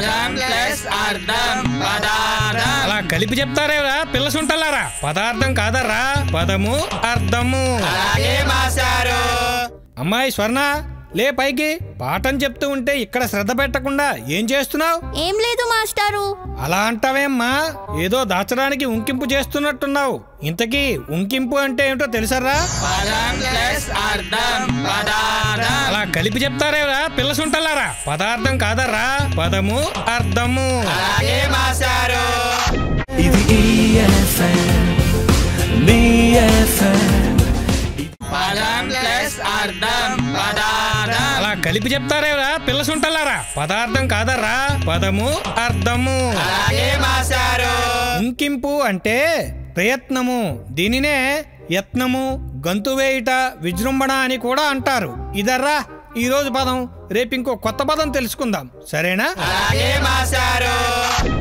పదం ప్లస్ అర్థం పదార్థం అలా కలిపి చెప్తారేరా పిల్ల సుంటలారా పదార్థం కాదర్రా పదము అర్థము అలాగే మాస్టారు అమ్మాయి స్వర్ణ లే పైకి పాఠం చెప్తూ ఉంటే ఇక్కడ శ్రద్ధ పెట్టకుండా ఏం చేస్తున్నావు ఏం లేదు మాస్టారు అలా అంటావేమ్మా ఏదో దాచడానికి ఉంకింపు చేస్తున్నట్టున్నావు ఇంతకీ ఉంకింపు అంటే ఏమిటో తెలుసరా పదం ప్లస్ అర్థం పదార్థం అలా కలిపి చెప్తారేరా పిల్ల సుంటలారా పదార్థం కాదర్రా పదము అర్థము అలాగే మాస్టారు ఇది EFM, మీ FM. పదం ప్లస్ అర్థం పదార్థం అలా కలిపి చెప్తారేరా పిల్ల సుంటలారా పదార్థం కాదర్రా పదము అర్థము అలాగే మాస్టారు ఉంకింపు అంటే ప్రయత్నము దీనినే యత్నము గంతు వేయుట విజృంభణ అని కూడా అంటారు ఇదర్రా ఈ రోజు పదం రేపు ఇంకో కొత్త పదం తెలుసుకుందాం సరేనా అలాగే మాస్టారు